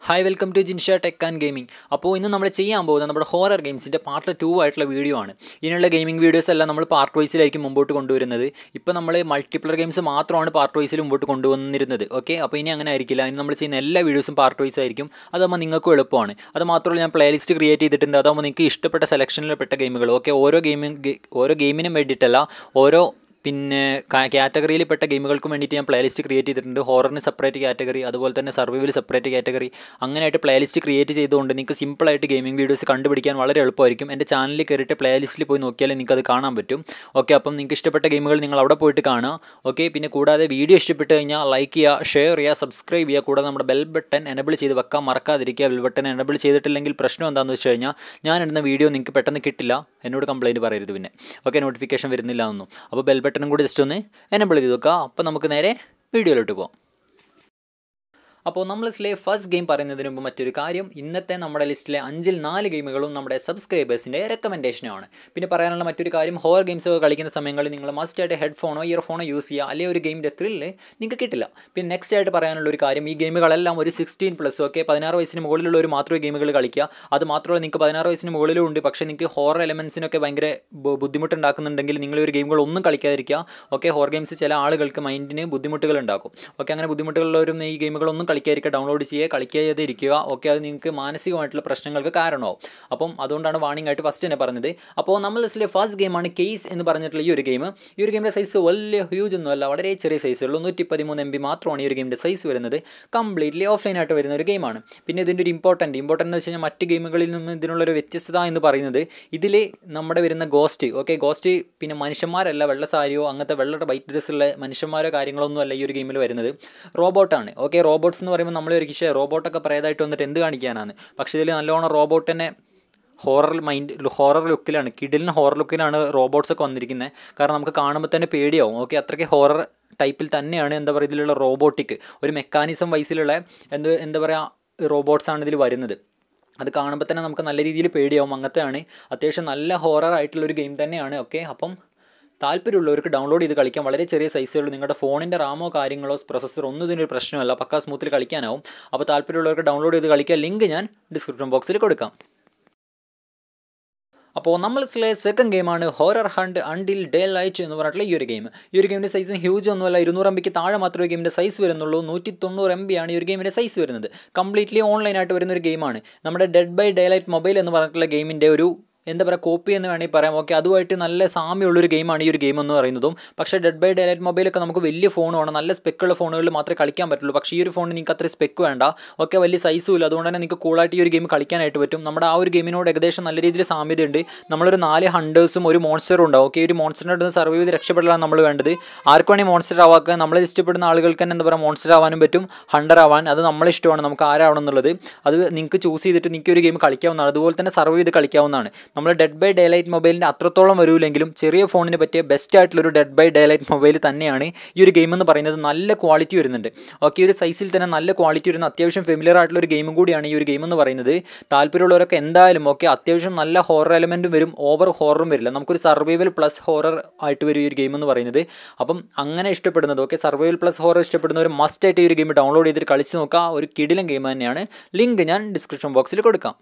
hi welcome to Jinsha tech and gaming അപ്പോൾ ഇന്ന് നമ്മൾ ചെയ്യാൻ പോകുന്നത് നമ്മുടെ ഹോറർ ഗെയിംസിൻ്റെ പാർട്ട് ടു ആയിട്ടുള്ള വീഡിയോ ആണ് ഇതിനുള്ള ഗെയിമിംഗ് വീഡിയോസ് എല്ലാം നമ്മൾ പാർട്ട് വൈസിലായിരിക്കും മുമ്പോട്ട് കൊണ്ടുവരുന്നത് ഇപ്പോൾ നമ്മൾ മൾട്ടിപ്ലർ ഗെയിംസ് മാത്രമാണ് പാർട്ട് വൈസിൽ മുമ്പോട്ട് കൊണ്ടുവന്നിരുന്നത് ഓക്കെ അപ്പോൾ ഇനി അങ്ങനെ ആയിരിക്കില്ല ഇനി നമ്മൾ ചെയ്യുന്ന എല്ലാ വീഡിയോസും പാർട്ട് വൈസ് ആയിരിക്കും അതാകുമ്പോൾ നിങ്ങൾക്കും എളുപ്പമാണ് അത് മാത്രമല്ല ഞാൻ പ്ലേലിസ്റ്റ് ക്രിയേറ്റ് ചെയ്തിട്ടുണ്ട് അതാകുമ്പോൾ നിങ്ങൾക്ക് ഇഷ്ടപ്പെട്ട സെലക്ഷനിൽ പെട്ട ഗെയിമുകൾ ഓക്കെ ഓരോ ഗെയിമിംഗ് ഓരോ ഗെയിമിനും വേണ്ടിയിട്ടല്ല ഓരോ പിന്നെ കാറ്റഗറിയിൽ പെട്ട ഗെയിമുകൾക്കും വേണ്ടിയിട്ട് ഞാൻ പ്ലേലിസ്റ്റ് ക്രിയേറ്റ് ചെയ്തിട്ടുണ്ട് ഹോററിന് സെപ്പറേറ്റ് കാറ്റഗറി അതുപോലെ തന്നെ സർവൈവൽ സെപ്പറേറ്റ് കാറ്റഗറി അങ്ങനെയായിട്ട് പ്ലേലിസ്റ്റ് ക്രിയേറ്റ് ചെയ്തുകൊണ്ട് നിങ്ങൾക്ക് സിമ്പിളായിട്ട് ഗെയിമിംഗ് വീഡിയോസ് കണ്ടുപിടിക്കാൻ വളരെ എളുപ്പമായിരിക്കും എൻ്റെ ചാനലിൽ കയറിയിട്ട് പ്ലേലിസ്റ്റിൽ പോയി നോക്കിയാൽ നിങ്ങൾക്ക് അത് കാണാൻ പറ്റും ഓക്കെ അപ്പം നിങ്ങൾക്ക് ഇഷ്ടപ്പെട്ട ഗെയിമുകൾ നിങ്ങൾ അവിടെ പോയിട്ട് കാണുക ഓക്കെ പിന്നെ കൂടാതെ വീഡിയോ ഇഷ്ടപ്പെട്ട് കഴിഞ്ഞാൽ ലൈക്ക് ചെയ്യുക ഷെയർ ചെയ്യുക സബ്സ്ക്രൈബ് ചെയ്യുക കൂടാതെ നമ്മുടെ ബെൽ ബട്ടൺ എനബിൾ ചെയ്ത് വെക്കാൻ മറക്കാതിരിക്കുക ബെൽ ബട്ടൺ എനബിൾ ചെയ്തിട്ടില്ലെങ്കിൽ പ്രശ്നം എന്താണെന്ന് വെച്ച് കഴിഞ്ഞാൽ ഞാൻ ഇടുന്ന വീഡിയോ നിങ്ങൾക്ക് പെട്ടെന്ന് കിട്ടില്ല എന്നോട് കംപ്ലയിൻറ്റ് പറയരുത് പിന്നെ ഓക്കെ നോട്ടിഫിക്കേഷൻ വരുന്നില്ല എന്നൊന്നും അപ്പോൾ ബെൽ ബട്ടണും കൂടി ജസ്റ്റ് ഒന്ന് എനബിൾ ചെയ്ത് വെക്കുക അപ്പോൾ നമുക്ക് നേരെ വീഡിയോയിലോട്ട് പോകാം അപ്പോൾ നമ്മൾ ലിസ്റ്റിലെ ഫസ്റ്റ് ഗെയിം പറയുന്നതിന് മുമ്പ് മറ്റൊരു കാര്യം ഇന്നത്തെ നമ്മുടെ ലിസ്റ്റിലെ അഞ്ചിൽ നാല് ഗെയിമുകളും നമ്മുടെ സബ്സ്ക്രൈബേഴ്സിൻ്റെ റെക്കമെൻഡേഷനാണ് പിന്നെ പറയാനുള്ള മറ്റൊരു കാര്യം ഹോർ ഗെയിംസ് ഒക്കെ കളിക്കുന്ന സമയങ്ങളിൽ നിങ്ങൾ മസ്റ്റ് ആയിട്ട് ഹെഡ്ഫോണോ ഇയർഫോണോ യൂസ് ചെയ്യുക അല്ലെങ്കിൽ ഒരു ഗെയിമിൻ്റെ ത്രില്ല് നിങ്ങൾക്ക് കിട്ടില്ല പിന്നെ നെക്സ്റ്റ് ആയിട്ട് പറയാനുള്ള ഒരു കാര്യം ഈ ഗെയിമുകളെല്ലാം ഒരു സിക്സ്റ്റീൻ പ്ലസ് ഒക്കെ പതിനാറ് വയസ്സിന് മുകളിലുള്ളവർ മാത്രമേ ഗെയിമുകൾ കളിക്കുക അത് മാത്രമല്ല നിങ്ങൾക്ക് പതിനാറ് വയസ്സിന് മുകളിലും ഉണ്ട് പക്ഷേ നിങ്ങൾക്ക് ഹോറർ എലമെൻസിനൊക്കെ ഭയങ്കര ബുദ്ധിമുട്ടുണ്ടാക്കുന്നുണ്ടെങ്കിൽ നിങ്ങൾ ഒരു ഗെയിമുകൾ ഒന്നും കളിക്കാതിരിക്കുക ഓക്കെ ഹോർ ഗെയിംസ് ചില ആളുകൾക്ക് മൈൻഡിന് ബുദ്ധിമുട്ടുകൾ ഉണ്ടാക്കും ഓക്കെ അങ്ങനെ ബുദ്ധിമുട്ടുള്ളവരും ഈ ഗെയിമുകളൊന്നും കളിക്കാതിരിക്കുക ഡൗൺലോഡ് ചെയ്യുക കളിക്കാതെ ഇരിക്കുക ഓക്കെ അത് നിങ്ങൾക്ക് മാനസികമായിട്ടുള്ള പ്രശ്നങ്ങൾക്ക് കാരണമാവും അപ്പം അതുകൊണ്ടാണ് വാണിംഗ് ആയിട്ട് ഫസ്റ്റ് തന്നെ പറഞ്ഞത് അപ്പോൾ നമ്മൾ ലിസ്റ്റിലെ ഫസ്റ്റ് ഗെയിമാണ് കേസ് എന്ന് പറഞ്ഞിട്ടുള്ള ഈ ഒരു ഗെയിം ഈ ഒരു ഗെയിമിൻ്റെ സൈസ് വലിയ ഹ്യൂജ് ഒന്നുമല്ല വളരെ ചെറിയ സൈസ് ഉള്ളൂ നൂറ്റി പതിമൂന്ന് എം ബി മാത്രമാണ് ഈ ഒരു ഗെയിമിൻ്റെ സൈസ് വരുന്നത് കംപ്ലീറ്റ്ലി ഓഫ്ലൈൻ ആയിട്ട് വരുന്ന ഒരു ഗെയിമാണ് പിന്നെ ഇതിൻ്റെ ഒരു ഇമ്പോർട്ടൻറ്റ് ഇമ്പോർട്ടൻ്റ് എന്ന് വെച്ച് കഴിഞ്ഞാൽ മറ്റ് ഗെയിമുകളിൽ നിന്നും ഇതിനുള്ളൊരു വ്യത്യസ്തത എന്ന് പറയുന്നത് ഇതിൽ നമ്മുടെ വരുന്ന ഗോസ്റ്റ് ഓക്കെ ഗോസ്റ്റ് പിന്നെ മനുഷ്യന്മാരല്ല വെള്ള സാരിയോ അങ്ങനത്തെ വെള്ള വൈറ്റ് ഡ്രസ്സുള്ള മനുഷ്യന്മാരോ കാര്യങ്ങളൊന്നും അല്ല ഈ ഒരു ഗെയിമിൽ വരുന്നത് റോബോട്ടാണ് ഓക്കെ റോബോട്ട്സ് എന്ന് പറയുമ്പോൾ നമ്മൾ ഒരു പക്ഷേ റോബോട്ടൊക്കെ പ്രേതമായിട്ട് വന്നിട്ട് എന്ത് കാണിക്കാനാണ് പക്ഷേ ഇതിൽ നല്ലോണം റോബോട്ടിനെ ഹോറർ മൈൻഡ് ഹോറർ ലുക്കിലാണ് കിഡിലിന് ഹോറർ ലുക്കിലാണ് റോബോട്ട്സ് ഒക്കെ വന്നിരിക്കുന്നത് കാരണം നമുക്ക് കാണുമ്പോൾ തന്നെ പേടിയാവും ഓക്കെ അത്രയ്ക്ക് ഹോറർ ടൈപ്പിൽ തന്നെയാണ് എന്താ പറയുക ഇതിലുള്ള റോബോട്ടിക് ഒരു മെക്കാനിസം വൈസിലുള്ള എന്ത് എന്താ പറയുക റോബോട്ട്സാണ് ഇതിൽ വരുന്നത് അത് കാണുമ്പോൾ തന്നെ നമുക്ക് നല്ല രീതിയിൽ പേടിയാവും അങ്ങനത്തെയാണ് അത്യാവശ്യം നല്ല ഹോറർ ആയിട്ടുള്ള ഒരു ഗെയിം തന്നെയാണ് ഓക്കെ അപ്പം താല്പര്യമുള്ളവർക്ക് ഡൗൺലോഡ് ചെയ്ത് കളിക്കാൻ വളരെ ചെറിയ സൈസുകൾ നിങ്ങളുടെ ഫോണിൻ്റെ റാമോ കാര്യങ്ങളോ പ്രൊസസ്സർ ഒന്നും ഇതിനൊരു പ്രശ്നമല്ല പക്കാ സ്മൂത്തിൽ കളിക്കാനാവും അപ്പോൾ താല്പര്യമുള്ളവർക്ക് ഡൗൺലോഡ് ചെയ്ത് കളിക്കാൻ ലിങ്ക് ഞാൻ ഡിസ്ക്രിപ്ഷൻ ബോക്സിൽ കൊടുക്കാം അപ്പോൾ നമ്മൾ സെക്കൻഡ് ഗെയിമാണ് horror hunt until day light എന്ന് പറഞ്ഞിട്ടുള്ള ഈ ഒരു ഗെയിം ഈ ഒരു ഗെയിമിൻ്റെ സൈസ് ഹ്യൂജ് ഒന്നുമല്ല ഇരുന്നൂറ് എം ബിക്ക് താഴെ മാത്രമേ ഗെയിമിൻ്റെ സൈസ് വരുന്നുള്ളൂ നൂറ്റി തൊണ്ണൂറ് എം ബി ആണ് ഈ ഒരു ഗെയിമിൻ്റെ സൈസ് വരുന്നത് കംപ്ലീറ്റ്ലി ഓൺലൈനായിട്ട് വരുന്ന ഒരു ഗെയിമാണ് നമ്മുടെ dead by day light mobile എന്ന് പറഞ്ഞിട്ടുള്ള ഗെയിമിൻ്റെ ഒരു എന്താ പറയുക കോപ്പി എന്ന് വേണമെങ്കിൽ പറയാം ഓക്കെ അതുമായിട്ട് നല്ല സാമ്യമുള്ളൊരു ഗെയിമാണ് ഈ ഒരു ഗെയിം എന്ന് പറയുന്നതും പക്ഷേ ഡെഡ് ബൈ ഡേലൈറ്റ് മൊബൈലൊക്കെ നമുക്ക് വലിയ ഫോൺ വേണം നല്ല സ്പെക്കുള്ള ഫോണുകളിൽ മാത്രമേ കളിക്കാൻ പറ്റുള്ളൂ പക്ഷേ ഈ ഒരു ഫോണിന് നിങ്ങൾക്ക് അത്ര സ്പെക്ക് വേണ്ട ഓക്കെ വലിയ സൈസും ഇല്ല അതുകൊണ്ട് തന്നെ നിങ്ങൾക്ക് കൂളായിട്ട് ഈ ഒരു ഗെയിം കളിക്കാനായിട്ട് പറ്റും നമ്മുടെ ആ ഒരു ഗെയിമിനോട് ഏകദേശം നല്ല രീതിയിൽ സാമ്യതയുണ്ട് നമ്മളൊരു നാല് ഹണ്ടേഴ്സും ഒരു മോൺസ്റ്ററും ഉണ്ടാവും ഓക്കെ ഒരു മോൺസ്റ്ററിൻ്റെ അടുത്ത് സർവൈവ് ചെയ്ത് രക്ഷപ്പെടലാണ് നമ്മൾ വേണ്ടത് ആർക്ക് വേണമെങ്കിൽ മോൺസ്റ്റർ ആവാക്കുക നമ്മൾ ഇഷ്ടപ്പെടുന്ന ആളുകൾക്ക് തന്നെ എന്താ പറയുക മോൺസ്റ്റർ ആവാനും പറ്റും ഹണ്ടർ ആവാൻ അത് നമ്മളെ ഇഷ്ടമാണ് നമുക്ക് ആരാവണം എന്നുള്ളത് അത് നിങ്ങൾക്ക് ചൂസ് ചെയ്തിട്ട് നിങ്ങൾക്ക് ഒരു ഗെയിം കളിക്കാവുന്നതാണ് അതുപോലെ തന്നെ സർവൈവ് ചെയ്ത് കളിക്കാവുന്നതാണ് നമ്മൾ ഡെഡ് ബൈ ഡേ ലൈറ്റ് മൊബൈലിൻ്റെ അത്രത്തോളം വരൂലെങ്കിലും ചെറിയ ഫോണിന് പറ്റിയ ബെസ്റ്റ് ആയിട്ടുള്ളൊരു dead by day light mobile തന്നെയാണ് ഈ ഒരു ഗെയിം എന്ന് പറയുന്നത് നല്ല ക്വാളിറ്റി വരുന്നുണ്ട് ഓക്കെ ഒരു സൈസിൽ തന്നെ നല്ല ക്വാളിറ്റി വരുന്ന അത്യാവശ്യം ഫെമിലിയർ ആയിട്ടുള്ള ഒരു ഗെയിമും കൂടിയാണ് ഈ ഒരു ഗെയിം എന്ന് പറയുന്നത് താല്പര്യമുള്ളവരൊക്കെ എന്തായാലും ഓക്കെ അത്യാവശ്യം നല്ല ഹോറർ എലമെൻറ്റും വരും ഓവർ ഹോററും വരില്ല നമുക്കൊരു സർവൈവൽ പ്ലസ് ഹോറർ ആയിട്ട് വരും ഈ ഒരു ഗെയിം എന്ന് പറയുന്നത് അപ്പം അങ്ങനെ ഇഷ്ടപ്പെടുന്നത് ഓക്കെ സർവൈവൽ പ്ലസ് ഹോറർ ഇഷ്ടപ്പെടുന്നവർ മസ്റ്റ് ആയിട്ട് ഈ ഒരു ഗെയിം ഡൗൺലോഡ് ചെയ്തിട്ട് കളിച്ച് നോക്കുക ഒരു കിടിലൻ ഗെയിം തന്നെയാണ് ലിങ്ക് ഞാൻ ഡിസ്ക്രിപ്ഷൻ ബോക്സിൽ കൊടുക്കാം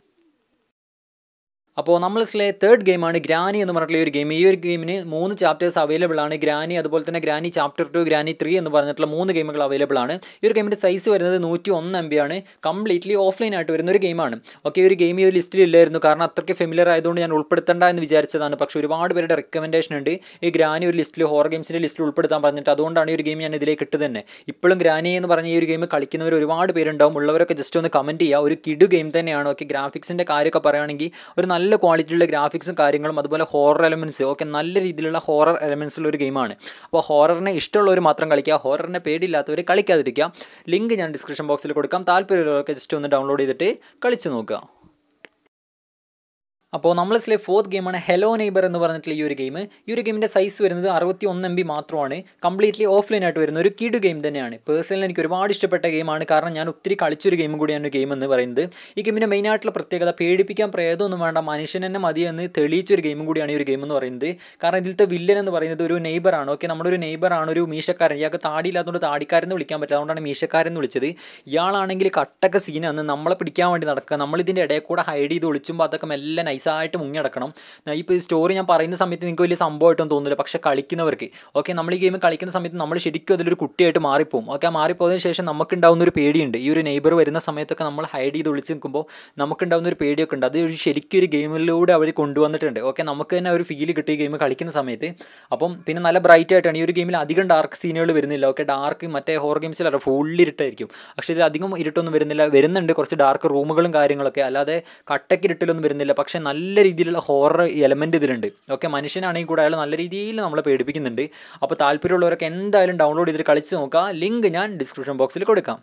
അപ്പോൾ നമ്മൾ സ്ലേ തേർഡ് ഗെയിമാണ് ഗ്രാനി എന്ന് പറഞ്ഞിട്ടുള്ള ഒരു ഗെയിം ഈ ഒരു ഗെയിമിന് മൂന്ന് ചാപ്റ്റേഴ്സ് അവൈലബിൾ ആണ് ഗ്രാനി അതുപോലെ തന്നെ granny chapter two granny three എന്ന് പറഞ്ഞിട്ടുള്ള മൂന്ന് ഗെയിമുകൾ അവൈലബിൾ ആണ് ഈ ഒരു ഗെയിമിൻ്റെ സൈസ് വരുന്നത് നൂറ്റി ഒന്ന് എം ബി ആണ് കംപ്ലീറ്റ്ലി ഓഫ്ലൈൻ ആയിട്ട് വരുന്ന ഒരു ഗെയിമാണ് ഓക്കെ ഈ ഒരു ഗെയിം ഈ ഒരു ലിസ്റ്റിൽ ഇല്ലായിരുന്നു കാരണം അത്രയ്ക്ക് ഫെമിലിയർ ആയതുകൊണ്ട് ഞാൻ ഉൾപ്പെടുത്തേണ്ട എന്ന് വിചാരിച്ചതാണ് പക്ഷേ ഒരുപാട് പേരുടെ റെക്കമെൻഡേഷൻ ഉണ്ട് ഈ ഗ്രാനി ഒരു ലിസ്റ്റിൽ ഹോർ ഗെയിംസിൻ്റെ ലിസ്റ്റിൽ ഉൾപ്പെടുത്താൻ പറഞ്ഞിട്ട് അതുകൊണ്ടാണ് ഈ ഒരു ഗെയിം ഞാൻ ഇതിലേക്ക് ഇട്ട് തന്നെ ഇപ്പോഴും ഗ്രാനി എന്ന് പറഞ്ഞ ഈ ഒരു ഗെയിം കളിക്കുന്നവർ ഒരുപാട് പേരുണ്ടാവും ഉള്ളവരൊക്കെ ജസ്റ്റ് ഒന്ന് കമൻറ്റ് ചെയ്യുക ഒരു കിഡു ഗെയിം തന്നെയാണ് ഓക്കെ ഗ്രാഫിക്സിൻ്റെ കാര്യമൊക്കെ പറയുകയാണെങ്കിൽ ഒരു നല്ല ക്വാളിറ്റിയുള്ള ഗ്രാഫിക്സും കാര്യങ്ങളും അതുപോലെ ഹോറർ എലമെൻറ്റ്സ് ഒക്കെ നല്ല രീതിയിലുള്ള ഹോറർ എലമെൻറ്റ്സുള്ള ഒരു ഗെയിമാണ് അപ്പോൾ ഹോററിനെ ഇഷ്ടമുള്ളവർ മാത്രം കളിക്കുക ഹോററിനെ പേടിയില്ലാത്തവർ കളിക്കാതിരിക്കുക ലിങ്ക് ഞാൻ ഡിസ്ക്രിപ്ഷൻ ബോക്സിൽ കൊടുക്കാം താല്പര്യമുള്ളവർക്ക് ജസ്റ്റ് ഒന്ന് ഡൗൺലോഡ് ചെയ്തിട്ട് കളിച്ച് നോക്കുക അപ്പോൾ നമ്മൾ സ്ലേ ഫോർത്ത് ഗെയിമാണ് ഹെലോ നെയ്ബർ എന്ന് പറഞ്ഞിട്ടുള്ള ഈ ഒരു ഗെയിം ഈ ഒരു ഗെയിമിൻ്റെ സൈസ് വരുന്നത് അറുപത്തി ഒന്ന് എം ബി മാത്രമാണ് കംപ്ലീറ്റ്ലി ഓഫ്ലൈൻ ആയിട്ട് വരുന്ന ഒരു കിഡ് ഗെയിം തന്നെയാണ് പേഴ്സണലി എനിക്ക് ഒരുപാട് ഇഷ്ടപ്പെട്ട ഗെയിമാണ് കാരണം ഞാൻ ഒത്തിരി കളിച്ചൊരു ഗെയിം കൂടിയാണ് ഗെയിം എന്ന് പറയുന്നത് ഈ ഗെയിമിൻ്റെ മെയിൻ ആയിട്ടുള്ള പ്രത്യേകത പേടിപ്പിക്കാൻ പ്രേതമൊന്നും വേണ്ട മനുഷ്യൻ തന്നെ മതി എന്ന് തെളിയിച്ചൊരു ഗെയിം കൂടിയാണ് ഈ ഒരു ഗെയിം എന്ന് പറയുന്നത് കാരണം ഇതിലത്തെ വില്ലൻ എന്ന് പറയുന്നത് ഒരു നെയ്ബറാണ് ഓക്കെ നമ്മുടെ ഒരു നെയ്ബറാണ് ഒരു മീശക്കാരൻ ഇയാൾക്ക് താടിയില്ലാത്തതുകൊണ്ട് താടിക്കാരെന്ന് വിളിക്കാൻ പറ്റില്ല അതുകൊണ്ടാണ് മീശക്കാരെന്ന് വിളിച്ചത് ഇയാളാണെങ്കിൽ കട്ടൊക്കെ സീനാണ് നമ്മളെ പിടിക്കാൻ വേണ്ടി നടക്കുക നമ്മളിതിൻ്റെ ഇടയിൽ കൂടെ ഹൈഡ് ചെയ്ത് ഒളിച്ചുമ്പോൾ അതൊക്കെ മെല്ലെ നൈസായിട്ട് മുങ്ങി നടക്കണം ഇപ്പോൾ ഈ സ്റ്റോറി ഞാൻ പറയുന്ന സമയത്ത് നിങ്ങൾക്ക് വലിയ സംഭവമായിട്ടൊന്നും തോന്നില്ല പക്ഷേ കളിക്കുന്നവർക്ക് ഓക്കെ നമ്മൾ ഈ ഗെയിം കളിക്കുന്ന സമയത്ത് നമ്മൾ ശരിക്കും അതിലൊരു കുട്ടിയായിട്ട് മാറിപ്പോവും ഓക്കെ ആ മാറിപ്പോയതിന് ശേഷം നമുക്കുണ്ടാവുന്ന ഒരു പേടിയുണ്ട് ഈ ഒരു നെയ്ബർ വരുന്ന സമയത്തൊക്കെ നമ്മൾ ഹൈഡ് ചെയ്ത് ഒളിച്ച് നിൽക്കുമ്പോൾ നമുക്കുണ്ടാവുന്ന ഒരു പേടിയൊക്കെ ഉണ്ട് അത് ഒരു ശരിക്കും ഒരു ഗെയിമിലൂടെ അവർ കൊണ്ടുവന്നിട്ടുണ്ട് ഓക്കെ നമുക്ക് തന്നെ ഒരു ഫീൽ കിട്ടി ഈ ഗെയിം കളിക്കുന്ന സമയത്ത് അപ്പം പിന്നെ നല്ല ബ്രൈറ്റ് ആയിട്ടാണ് ഈ ഒരു ഗെയിമിൽ അധികം ഡാർക്ക് സീനുകൾ വരുന്നില്ല ഓക്കെ ഡാർക്ക് മറ്റേ ഹോർ ഗെയിംസിലല്ല ഫുള്ള് ഇരുട്ടായിരിക്കും പക്ഷേ ഇതിൽ അധികം ഇരുട്ടൊന്നും വരുന്നില്ല വരുന്നുണ്ട് കുറച്ച് ഡാർക്ക് റൂമുകളും കാര്യങ്ങളൊക്കെ അല്ലാതെ കട്ടയ്ക്ക് ഇരുട്ടിലൊന്നും വരുന്നില്ല പക്ഷേ നല്ല രീതിയിലുള്ള ഹോറർ എലമെൻറ്റ് ഇതിലുണ്ട് ഓക്കെ മനുഷ്യനാണെങ്കിൽ കൂടെ അയാൾ നല്ല രീതിയിൽ നമ്മളെ പേടിപ്പിക്കുന്നുണ്ട് അപ്പോൾ താല്പര്യമുള്ളവരൊക്കെ എന്തായാലും ഡൗൺലോഡ് ചെയ്തിട്ട് കളിച്ച് നോക്കുക ലിങ്ക് ഞാൻ ഡിസ്ക്രിപ്ഷൻ ബോക്സിൽ കൊടുക്കാം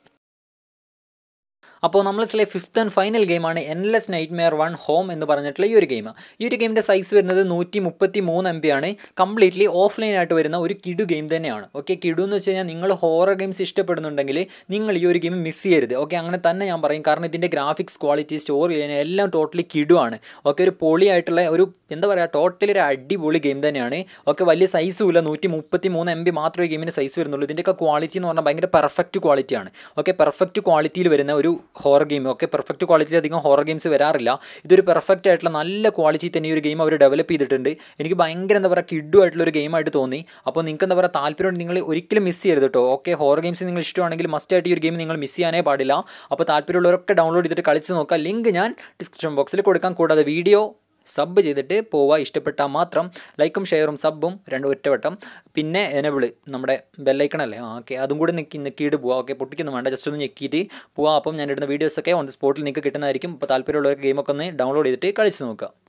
അപ്പോൾ നമ്മൾ ചില ഫിഫ്ത്ത് ആൻഡ് ഫൈനൽ ഗെയിമാണ് endless nightmare one home എന്ന് പറഞ്ഞിട്ടുള്ള ഈ ഒരു ഗെയിം ഈ ഒരു ഗെയിമിൻ്റെ സൈസ് വരുന്നത് നൂറ്റി മുപ്പത്തി മൂന്ന് എം ബി ആണ് കംപ്ലീറ്റ്ലി ഓഫ്ലൈൻ ആയിട്ട് വരുന്ന ഒരു കിഡു ഗെയിം തന്നെയാണ് ഓക്കെ കിഡു എന്ന് വെച്ച് കഴിഞ്ഞാൽ നിങ്ങൾ ഹോറർ ഗെയിംസ് ഇഷ്ടപ്പെടുന്നുണ്ടെങ്കിൽ നിങ്ങൾ ഈ ഒരു ഗെയിം മിസ് ചെയ്യരുത് ഓക്കെ അങ്ങനെ തന്നെ ഞാൻ പറയും കാരണം ഇതിൻ്റെ ഗ്രാഫിക്സ് ക്വാളിറ്റി സ്റ്റോറി എല്ലാം ടോട്ടലി കിഡു ആണ് ഓക്കെ ഒരു പൊളിയായിട്ടുള്ള ഒരു എന്താ പറയുക ടോട്ടലി ഒരു അടിപൊളി ഗെയിം തന്നെയാണ് ഓക്കെ വലിയ സൈസും ഇല്ല നൂറ്റി മുപ്പത്തി മൂന്ന് എം ബി മാത്രമേ ഗെയിമിന് സൈസ് വരുന്നുള്ളൂ ഇതിൻ്റെയൊക്കെ ക്വാളിറ്റി എന്ന് പറഞ്ഞാൽ ഭയങ്കര പെർഫെക്റ്റ് ക്വാളിറ്റിയാണ് ഓക്കെ പെർഫെക്റ്റ് ക്വാളിറ്റിയിൽ വരുന്ന ഒരു ഹോറർ ഗെയിം ഓക്കെ പെർഫെക്റ്റ് ക്വാളിറ്റിയിൽ അധികം ഹോറർ ഗെയിംസ് വരാറില്ല ഇതൊരു പെർഫെക്റ്റ് ആയിട്ടുള്ള നല്ല ക്വാളിറ്റി തന്നെ ഈ ഒരു ഗെയിം അവർ ഡെവലപ്പ് ചെയ്തിട്ടുണ്ട് എനിക്ക് ഭയങ്കര എന്താ പറയുക കിഡു ആയിട്ടുള്ള ഒരു ഗെയിമായിട്ട് തോന്നി അപ്പോൾ നിങ്ങൾക്ക് എന്താ പറയുക താല്പര്യം നിങ്ങൾ ഒരിക്കലും മിസ് ചെയ്യരുത് കേട്ടോ ഓക്കെ ഹോറർ ഗെയിംസ് നിങ്ങൾ ഇഷ്ടമാണെങ്കിൽ മസ്റ്റ് ആയിട്ട് ഈ ഒരു ഗെയിം നിങ്ങൾ മിസ് ചെയ്യാനേ പാടില്ല അപ്പോൾ താല്പര്യമുള്ളവരൊക്കെ ഡൗൺലോഡ് ചെയ്തിട്ട് കളിച്ച് നോക്കുക ലിങ്ക് ഞാൻ ഡിസ്ക്രിപ്ഷൻ ബോക്സിൽ കൊടുക്കാം കൂടാതെ വീഡിയോ സബ് ചെയ്തിട്ട് പോവുക ഇഷ്ടപ്പെട്ടാൽ മാത്രം ലൈക്കും ഷെയറും സബും രണ്ടും ഒറ്റവട്ടം പിന്നെ എനബിള് നമ്മുടെ ബെല്ലൈക്കണല്ലേ ആ ഓക്കെ അതും കൂടി നിൽക്കി നിൽക്കിയിട്ട് പോവാം ഓക്കെ പൊട്ടിക്കൊന്നും വേണ്ട ജസ്റ്റ് ഒന്ന് ഞെക്കിയിട്ട് പോവാം അപ്പം ഞാൻ ഇടുന്ന വീഡിയോസൊക്കെ ഓൺ ദി സ്പോട്ടിൽ നിങ്ങൾക്ക് കിട്ടുന്നതായിരിക്കും അപ്പോൾ താല്പര്യമുള്ളവർക്ക് ഗെയിമൊക്കെ ഒന്ന് ഡൗൺലോഡ് ചെയ്തിട്ട് കളിച്ച് നോക്കുക